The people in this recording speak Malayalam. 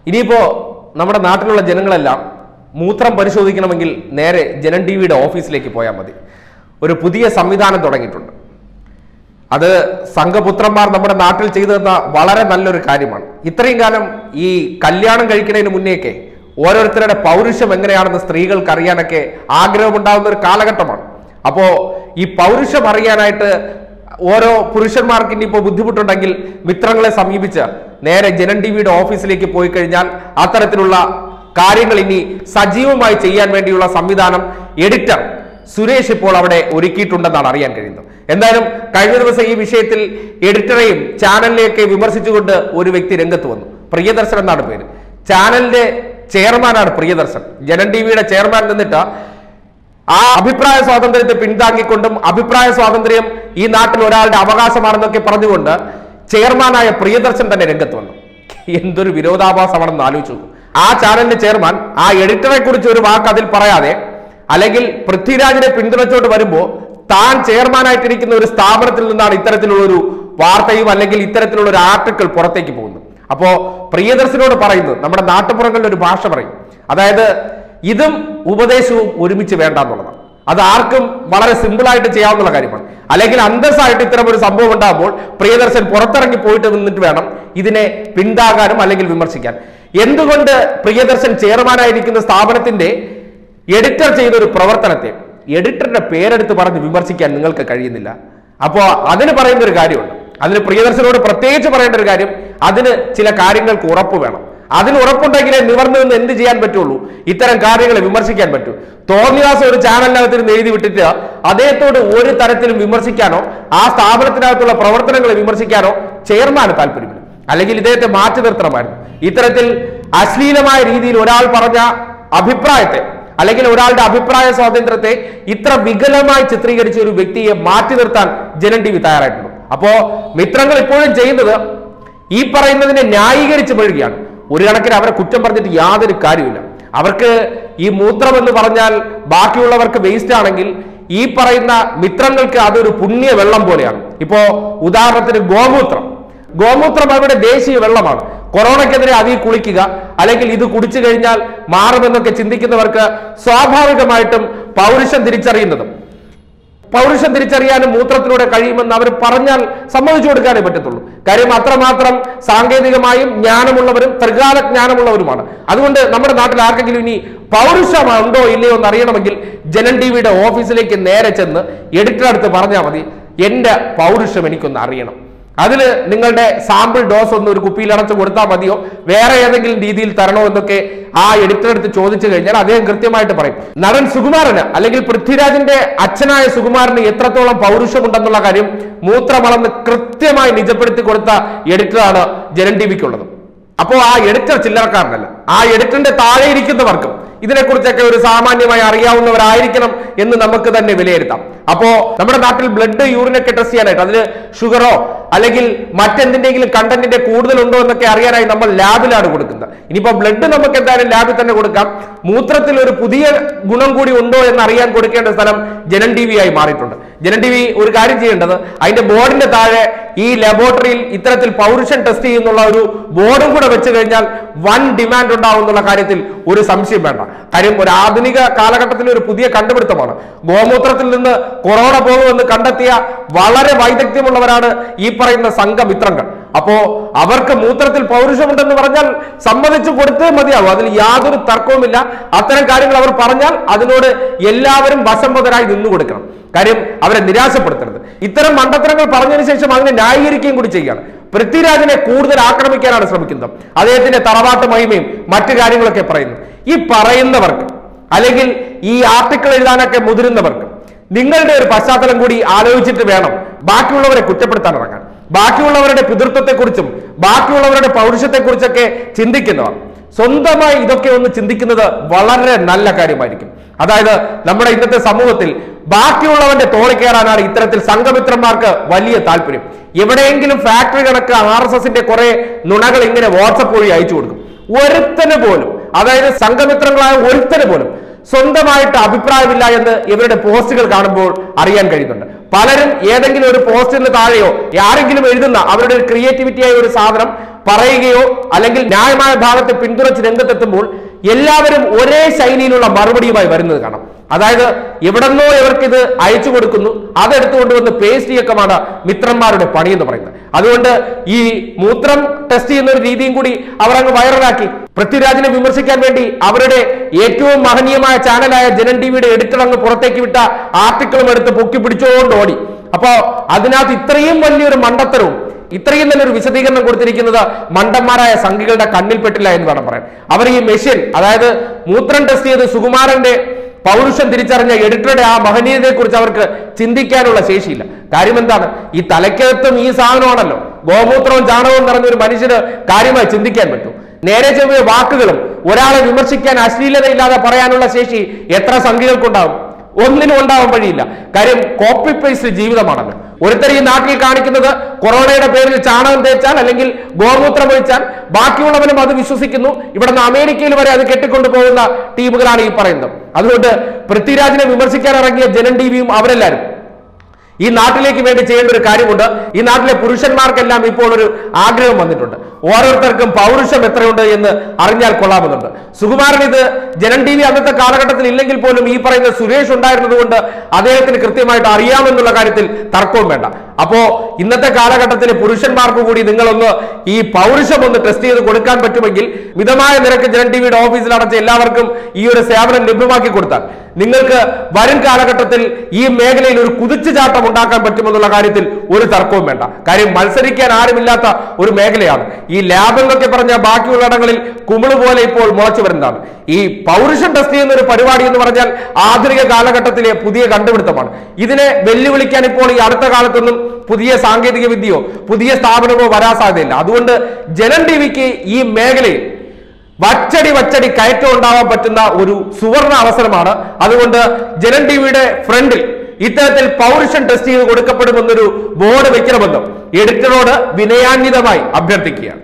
ഇനിയിപ്പോ നമ്മുടെ നാട്ടിലുള്ള ജനങ്ങളെല്ലാം മൂത്രം പരിശോധിക്കണമെങ്കിൽ നേരെ ജനൻ ടി വിയുടെ ഓഫീസിലേക്ക് പോയാൽ മതി ഒരു പുതിയ സംവിധാനം തുടങ്ങിയിട്ടുണ്ട് അത് സംഘപുത്രന്മാർ നമ്മുടെ നാട്ടിൽ ചെയ്തു തന്ന വളരെ നല്ലൊരു കാര്യമാണ് ഇത്രയും കാലം ഈ കല്യാണം കഴിക്കുന്നതിന് മുന്നേയൊക്കെ ഓരോരുത്തരുടെ പൗരുഷം എങ്ങനെയാണെന്ന് സ്ത്രീകൾക്ക് അറിയാനൊക്കെ ആഗ്രഹമുണ്ടാകുന്ന ഒരു കാലഘട്ടമാണ് അപ്പോ ഈ പൗരുഷം അറിയാനായിട്ട് ഓരോ പുരുഷന്മാർക്ക് ഇനിയിപ്പോൾ ബുദ്ധിമുട്ടുണ്ടെങ്കിൽ മിത്രങ്ങളെ സമീപിച്ച് നേരെ ജനൻ ടി വിയുടെ ഓഫീസിലേക്ക് പോയി കഴിഞ്ഞാൽ അത്തരത്തിലുള്ള കാര്യങ്ങൾ ഇനി സജീവമായി ചെയ്യാൻ വേണ്ടിയുള്ള സംവിധാനം എഡിറ്റർ സുരേഷ് ഇപ്പോൾ അവിടെ ഒരുക്കിയിട്ടുണ്ടെന്നാണ് അറിയാൻ കഴിയുന്നത് എന്തായാലും കഴിഞ്ഞ ദിവസം ഈ വിഷയത്തിൽ എഡിറ്ററെയും ചാനലിനെയൊക്കെ വിമർശിച്ചുകൊണ്ട് ഒരു വ്യക്തി രംഗത്ത് വന്നു പ്രിയദർശൻ എന്നാണ് പേര് ചാനലിന്റെ ചെയർമാനാണ് പ്രിയദർശൻ ജനൻ ടി വിയുടെ ചെയർമാൻ നിന്നിട്ട് ആ അഭിപ്രായ സ്വാതന്ത്ര്യത്തെ പിന്താങ്ങിക്കൊണ്ടും അഭിപ്രായ സ്വാതന്ത്ര്യം ഈ നാട്ടിൽ ഒരാളുടെ അവകാശമാണെന്നൊക്കെ പറഞ്ഞുകൊണ്ട് ചെയർമാനായ പ്രിയദർശൻ തന്നെ രംഗത്ത് വന്നു എന്തൊരു വിരോധാഭാസമാണെന്ന് ആലോചിച്ചു നോക്കൂ ആ ചാനലിന്റെ ചെയർമാൻ ആ എഡിറ്ററെ കുറിച്ച് ഒരു വാക്ക് അതിൽ പറയാതെ അല്ലെങ്കിൽ പൃഥ്വിരാജിനെ പിന്തുണച്ചോട്ട് വരുമ്പോൾ താൻ ചെയർമാനായിട്ടിരിക്കുന്ന ഒരു സ്ഥാപനത്തിൽ നിന്നാണ് ഇത്തരത്തിലുള്ള ഒരു വാർത്തയും അല്ലെങ്കിൽ ഇത്തരത്തിലുള്ള ഒരു ആർട്ടിക്കിൾ പുറത്തേക്ക് പോകുന്നത് അപ്പോ പ്രിയദർശനോട് പറയുന്നത് നമ്മുടെ നാട്ടുപുറങ്ങളിൽ ഒരു ഭാഷ പറയും അതായത് ഇതും ഉപദേശവും ഒരുമിച്ച് വേണ്ട എന്നുള്ളതാണ് അത് ആർക്കും വളരെ സിമ്പിളായിട്ട് ചെയ്യാവുന്ന കാര്യമാണ് അല്ലെങ്കിൽ അന്തസ്സായിട്ട് ഇത്തരം ഒരു സംഭവം ഉണ്ടാകുമ്പോൾ പ്രിയദർശൻ പുറത്തിറങ്ങി പോയിട്ട് നിന്നിട്ട് വേണം ഇതിനെ പിന്താകാനും അല്ലെങ്കിൽ വിമർശിക്കാൻ എന്തുകൊണ്ട് പ്രിയദർശൻ ചെയർമാനായിരിക്കുന്ന സ്ഥാപനത്തിന്റെ എഡിറ്റർ ചെയ്ത ഒരു പ്രവർത്തനത്തെ എഡിറ്ററുടെ പേരെടുത്ത് പറഞ്ഞ് വിമർശിക്കാൻ നിങ്ങൾക്ക് കഴിയുന്നില്ല അപ്പോൾ അതിന് പറയുന്ന ഒരു കാര്യമുണ്ട് അതിന് പ്രിയദർശനോട് പ്രത്യേകിച്ച് പറയേണ്ട ഒരു കാര്യം അതിന് ചില കാര്യങ്ങൾക്ക് ഉറപ്പ് വേണം അതിന് ഉറപ്പുണ്ടെങ്കിലേ നിവർന്നു നിന്ന് എന്ത് ചെയ്യാൻ പറ്റുള്ളൂ ഇത്തരം കാര്യങ്ങളെ വിമർശിക്കാൻ പറ്റൂ തോന്നിയാസം ഒരു ചാനലിനകത്ത് ഇരുന്ന് എഴുതി വിട്ടിട്ട് അദ്ദേഹത്തോട് ഒരു തരത്തിലും വിമർശിക്കാനോ ആ സ്ഥാപനത്തിനകത്തുള്ള പ്രവർത്തനങ്ങളെ വിമർശിക്കാനോ ചെയർമാന് താല്പര്യമില്ല അല്ലെങ്കിൽ ഇദ്ദേഹത്തെ മാറ്റി നിർത്തണമായിരുന്നു ഇത്തരത്തിൽ അശ്ലീലമായ രീതിയിൽ ഒരാൾ പറഞ്ഞ അഭിപ്രായത്തെ അല്ലെങ്കിൽ ഒരാളുടെ അഭിപ്രായ സ്വാതന്ത്ര്യത്തെ ഇത്ര വികലമായി ചിത്രീകരിച്ച ഒരു വ്യക്തിയെ മാറ്റി നിർത്താൻ ജനൻ ടി വി തയ്യാറായിട്ടുണ്ട് അപ്പോ മിത്രങ്ങൾ ഇപ്പോഴും ചെയ്യുന്നത് ഈ പറയുന്നതിനെ ന്യായീകരിച്ച് വീഴുകയാണ് ഒരു കണക്കിന് അവരെ കുറ്റം പറഞ്ഞിട്ട് യാതൊരു കാര്യമില്ല അവർക്ക് ഈ മൂത്രം എന്ന് പറഞ്ഞാൽ ബാക്കിയുള്ളവർക്ക് വേസ്റ്റ് ആണെങ്കിൽ ഈ പറയുന്ന മിത്രങ്ങൾക്ക് അതൊരു പുണ്യ വെള്ളം പോലെയാണ് ഇപ്പോ ഉദാഹരണത്തിന് ഗോമൂത്രം ഗോമൂത്രം അവരുടെ ദേശീയ വെള്ളമാണ് കൊറോണയ്ക്കെതിരെ അതിൽ കുളിക്കുക അല്ലെങ്കിൽ ഇത് കുടിച്ചു കഴിഞ്ഞാൽ മാറുമെന്നൊക്കെ ചിന്തിക്കുന്നവർക്ക് സ്വാഭാവികമായിട്ടും പൗരുഷം തിരിച്ചറിയുന്നതും പൗരുഷം തിരിച്ചറിയാനും മൂത്രത്തിലൂടെ കഴിയുമെന്ന് അവർ പറഞ്ഞാൽ സമ്മതിച്ചു കൊടുക്കാനേ പറ്റത്തുള്ളൂ കാര്യം അത്രമാത്രം സാങ്കേതികമായും ജ്ഞാനമുള്ളവരും ത്രികാല ജ്ഞാനമുള്ളവരുമാണ് അതുകൊണ്ട് നമ്മുടെ നാട്ടിൽ ആർക്കെങ്കിലും ഇനി പൗരുഷമുണ്ടോ ഇല്ലയോ എന്ന് അറിയണമെങ്കിൽ ജനൻ ടി വിയുടെ ഓഫീസിലേക്ക് നേരെ ചെന്ന് എഡിറ്റർ അടുത്ത് പറഞ്ഞാൽ മതി എന്റെ പൗരുഷം എനിക്കൊന്ന് അറിയണം അതിൽ നിങ്ങളുടെ സാമ്പിൾ ഡോസ് ഒന്ന് ഒരു കുപ്പിയിൽ അടച്ചു കൊടുത്താൽ മതിയോ വേറെ ഏതെങ്കിലും രീതിയിൽ തരണോ എന്നൊക്കെ ആ എഡിറ്റർ അടുത്ത് ചോദിച്ചു കഴിഞ്ഞാൽ അദ്ദേഹം കൃത്യമായിട്ട് പറയും നടൻ സുകുമാരന് അല്ലെങ്കിൽ പൃഥ്വിരാജിന്റെ അച്ഛനായ സുകുമാരന് എത്രത്തോളം പൗരുഷമുണ്ടെന്നുള്ള കാര്യം മൂത്രമളന്ന് കൃത്യമായി നിജപ്പെടുത്തി കൊടുത്ത എഡിറ്ററാണ് ജനൻ ടി വിക്കുള്ളത് അപ്പോൾ ആ എഡിറ്റർ ചില്ലറക്കാരനല്ല ആ എഡിറ്ററിന്റെ താഴെ ഇരിക്കുന്നവർക്കും ഇതിനെക്കുറിച്ചൊക്കെ ഒരു സാമാന്യമായി അറിയാവുന്നവരായിരിക്കണം എന്ന് നമുക്ക് തന്നെ വിലയിരുത്താം അപ്പോ നമ്മുടെ നാട്ടിൽ ബ്ലഡ് യൂറിനൊക്കെ ടെസ്റ്റ് ചെയ്യാനായിട്ട് അതിന് ഷുഗറോ അല്ലെങ്കിൽ മറ്റെന്തിന്റെങ്കിലും കണ്ടന്റിന്റെ കൂടുതലുണ്ടോ എന്നൊക്കെ അറിയാനായി നമ്മൾ ലാബിലാണ് കൊടുക്കുന്നത് ഇനിയിപ്പോ ബ്ലഡ് നമുക്ക് എന്തായാലും ലാബിൽ തന്നെ കൊടുക്കാം മൂത്രത്തിൽ ഒരു പുതിയ ഗുണം കൂടി ഉണ്ടോ എന്ന് അറിയാൻ കൊടുക്കേണ്ട സ്ഥലം ജനൻ ടി വി ആയി മാറിയിട്ടുണ്ട് ജനൻ ടി വി ഒരു കാര്യം ചെയ്യേണ്ടത് അതിന്റെ ബോർഡിന്റെ താഴെ ഈ ലബോറട്ടറിയിൽ ഇത്തരത്തിൽ പൗരുഷൻ ടെസ്റ്റ് ചെയ്യുന്നുള്ള ഒരു ബോർഡും കൂടെ വെച്ച് കഴിഞ്ഞാൽ വൻ ഡിമാൻഡ് ഉണ്ടാവും എന്നുള്ള കാര്യത്തിൽ ഒരു സംശയം വേണ്ട കാര്യം ഒരു ആധുനിക കാലഘട്ടത്തിൽ ഒരു പുതിയ കണ്ടുപിടുത്തമാണ് ഗോമൂത്രത്തിൽ നിന്ന് കൊറോണ പോകുമെന്ന് കണ്ടെത്തിയ വളരെ വൈദഗ്ധ്യമുള്ളവരാണ് ഈ പറയുന്ന സംഘമിത്രങ്ങൾ അപ്പോ അവർക്ക് മൂത്രത്തിൽ പൗരുഷമുണ്ടെന്ന് പറഞ്ഞാൽ സമ്മതിച്ചു കൊടുത്തേ മതിയാവും അതിൽ യാതൊരു തർക്കവുമില്ല അത്തരം കാര്യങ്ങൾ അവർ പറഞ്ഞാൽ അതിനോട് എല്ലാവരും വശംവതരായി നിന്നു കൊടുക്കണം കാര്യം അവരെ നിരാശപ്പെടുത്തരുത് ഇത്തരം മണ്ടത്തരങ്ങൾ പറഞ്ഞതിന് ശേഷം അതിനെ ന്യായീകരിക്കുകയും കൂടി ചെയ്യുകയാണ് പൃഥ്വിരാജിനെ കൂടുതൽ ആക്രമിക്കാനാണ് ശ്രമിക്കുന്നത് അദ്ദേഹത്തിന്റെ തറവാട്ട് മഹിമയും മറ്റു കാര്യങ്ങളൊക്കെ പറയുന്നു ഈ പറയുന്നവർക്ക് അല്ലെങ്കിൽ ഈ ആർട്ടിക്കിൾ എഴുതാനൊക്കെ മുതിരുന്നവർക്ക് നിങ്ങളുടെ ഒരു പശ്ചാത്തലം കൂടി ആലോചിച്ചിട്ട് വേണം ബാക്കിയുള്ളവരെ കുറ്റപ്പെടുത്താൻ ഇറങ്ങാൻ ബാക്കിയുള്ളവരുടെ പിതൃത്വത്തെക്കുറിച്ചും ബാക്കിയുള്ളവരുടെ പൗരുഷത്തെക്കുറിച്ചൊക്കെ ചിന്തിക്കുന്നവർ സ്വന്തമായി ഇതൊക്കെ ഒന്ന് ചിന്തിക്കുന്നത് വളരെ നല്ല കാര്യമായിരിക്കും അതായത് നമ്മുടെ ഇന്നത്തെ സമൂഹത്തിൽ ബാക്കിയുള്ളവന്റെ തോളി കയറാനാണ് ഇത്തരത്തിൽ സംഘമിത്രന്മാർക്ക് വലിയ താല്പര്യം എവിടെയെങ്കിലും ഫാക്ടറി കണക്ക് ആർ എസ് എസിന്റെ കുറെ നുണകൾ ഇങ്ങനെ വാട്സപ്പ് വഴി അയച്ചു കൊടുക്കും ഒരുത്തന് പോലും അതായത് സംഘമിത്രങ്ങളായ ഒരുത്തന് പോലും സ്വന്തമായിട്ട് അഭിപ്രായമില്ല എന്ന് ഇവരുടെ പോസ്റ്റുകൾ കാണുമ്പോൾ അറിയാൻ കഴിയുന്നുണ്ട് പലരും ഏതെങ്കിലും ഒരു പോസ്റ്റിന് താഴെയോ ആരെങ്കിലും എഴുതുന്ന അവരുടെ ഒരു ക്രിയേറ്റിവിറ്റി ആയ ഒരു സാധനം പറയുകയോ അല്ലെങ്കിൽ ന്യായമായ ഭാഗത്തെ പിന്തുണച്ച് രംഗത്തെത്തുമ്പോൾ എല്ലാവരും ഒരേ ശൈലിയിലുള്ള മറുപടിയുമായി വരുന്നത് കാണാം അതായത് എവിടെന്നോ ഇവർക്ക് ഇത് അയച്ചു കൊടുക്കുന്നു അതെടുത്തു കൊണ്ടുവന്ന് പേസ്റ്റ് ചെയ്യൊക്കെയാണ് മിത്രന്മാരുടെ പണി എന്ന് പറയുന്നത് അതുകൊണ്ട് ഈ മൂത്രം ടെസ്റ്റ് ചെയ്യുന്ന ഒരു രീതിയും കൂടി അവർ അങ്ങ് വൈറലാക്കി പൃഥ്വിരാജിനെ വിമർശിക്കാൻ വേണ്ടി അവരുടെ ഏറ്റവും മഹനീയമായ ചാനലായ ജനൻ ടിവിയുടെ എഡിറ്റർ അങ്ങ് പുറത്തേക്ക് വിട്ട ആർട്ടിക്കിളും എടുത്ത് പൊക്കി പിടിച്ചുകൊണ്ട് ഓടി അപ്പോ അതിനകത്ത് ഇത്രയും വലിയൊരു മണ്ടത്തരവും ഇത്രയും നല്ലൊരു വിശദീകരണം കൊടുത്തിരിക്കുന്നത് മണ്ടന്മാരായ സംഘികളുടെ കണ്ണിൽപ്പെട്ടില്ല എന്ന് വേണം പറയാൻ അവർ ഈ മെഷീൻ അതായത് മൂത്രം ടെസ്റ്റ് ചെയ്ത് സുകുമാരന്റെ പൗരുഷം തിരിച്ചറിഞ്ഞ എഡിറ്ററുടെ ആ മഹനീയതയെ കുറിച്ച് അവർക്ക് ചിന്തിക്കാനുള്ള ശേഷിയില്ല കാര്യം എന്താണ് ഈ തലയ്ക്കകത്തും ഈ സാധനമാണല്ലോ ഗോമൂത്രവും ചാണകവും നിറഞ്ഞ ഒരു മനുഷ്യന് കാര്യമായി ചിന്തിക്കാൻ പറ്റും നേരെ ചെറിയ വാക്കുകളും ഒരാളെ വിമർശിക്കാൻ അശ്ലീലതയില്ലാതെ പറയാനുള്ള ശേഷി എത്ര സംഖ്യകൾക്കുണ്ടാവും ഒന്നിനും ഉണ്ടാവാൻ വഴിയില്ല കാര്യം കോപ്പി പേസ്റ്റ് ജീവിതമാണല്ലോ ഒരുത്തർ ഈ നാട്ടിൽ കാണിക്കുന്നത് കൊറോണയുടെ പേരിൽ ചാണകം തേച്ചാൽ അല്ലെങ്കിൽ ഗോമൂത്രം ഒഴിച്ചാൽ ബാക്കിയുള്ളവനും അത് വിശ്വസിക്കുന്നു ഇവിടുന്ന് അമേരിക്കയിൽ വരെ അത് കെട്ടിക്കൊണ്ടു പോകുന്ന ടീമുകളാണ് ഈ പറയുന്നത് അതുകൊണ്ട് പൃഥ്വിരാജിനെ വിമർശിക്കാൻ ഇറങ്ങിയ ജനൻ ടിവിയും അവരെല്ലാരും ഈ നാട്ടിലേക്ക് വേണ്ടി ചെയ്യേണ്ട ഒരു കാര്യമുണ്ട് ഈ നാട്ടിലെ പുരുഷന്മാർക്കെല്ലാം ഇപ്പോൾ ഒരു ആഗ്രഹം വന്നിട്ടുണ്ട് ഓരോരുത്തർക്കും പൗരുഷം എത്രയുണ്ട് എന്ന് അറിഞ്ഞാൽ കൊള്ളാമെന്നുണ്ട് സുകുമാരൻ ഇത് ജനൻ ടി വി അന്നത്തെ കാലഘട്ടത്തിൽ ഇല്ലെങ്കിൽ പോലും ഈ പറയുന്ന സുരേഷ് ഉണ്ടായിരുന്നത് കൊണ്ട് അദ്ദേഹത്തിന് കൃത്യമായിട്ട് അറിയാമെന്നുള്ള കാര്യത്തിൽ തർക്കവും വേണ്ട അപ്പോ ഇന്നത്തെ കാലഘട്ടത്തിൽ പുരുഷന്മാർക്ക് കൂടി നിങ്ങളൊന്ന് ഈ പൗരുഷം ഒന്ന് ടെസ്റ്റ് ചെയ്ത് കൊടുക്കാൻ പറ്റുമെങ്കിൽ മിതമായ നിരക്ക് ജനൻ ടി വിയുടെ ഓഫീസിൽ അടച്ച് എല്ലാവർക്കും ഈ ഒരു സേവനം ലഭ്യമാക്കി കൊടുത്താൽ നിങ്ങൾക്ക് വരും കാലഘട്ടത്തിൽ ഈ മേഖലയിൽ ഒരു കുതിച്ചുചാട്ടം ഉണ്ടാക്കാൻ പറ്റുമെന്നുള്ള കാര്യത്തിൽ ഒരു തർക്കവും വേണ്ട കാര്യം മത്സരിക്കാൻ ആരുമില്ലാത്ത ഒരു മേഖലയാണ് ഈ ലാബ് എന്നൊക്കെ പറഞ്ഞ ബാക്കിയുള്ളിടങ്ങളിൽ കുമിള് പോലെ ഇപ്പോൾ മുളച്ചു വരുന്നതാണ് ഈ പൗരുഷം ടെസ്റ്റ് ചെയ്യുന്ന ഒരു പരിപാടി എന്ന് പറഞ്ഞാൽ ആധുനിക കാലഘട്ടത്തിലെ പുതിയ കണ്ടുപിടുത്തമാണ് ഇതിനെ വെല്ലുവിളിക്കാൻ ഇപ്പോൾ ഈ അടുത്ത കാലത്തൊന്നും പുതിയ സാങ്കേതിക വിദ്യയോ പുതിയ സ്ഥാപനമോ വരാൻ സാധ്യതയില്ല അതുകൊണ്ട് ജനൻ ടി വിക്ക് ഈ മേഖലയിൽ വച്ചടി വച്ചടി കയറ്റം ഉണ്ടാവാൻ പറ്റുന്ന ഒരു സുവർണ അവസരമാണ് അതുകൊണ്ട് ജനൻ ടിവിയുടെ ഫ്രണ്ടിൽ ഇത്തരത്തിൽ പൗരുഷൻ ടെസ്റ്റ് ചെയ്ത് കൊടുക്കപ്പെടുമെന്നൊരു ബോർഡ് വെക്കണമെന്നും എഡിറ്ററോട് വിനയാന്വിതമായി അഭ്യർത്ഥിക്കുകയാണ്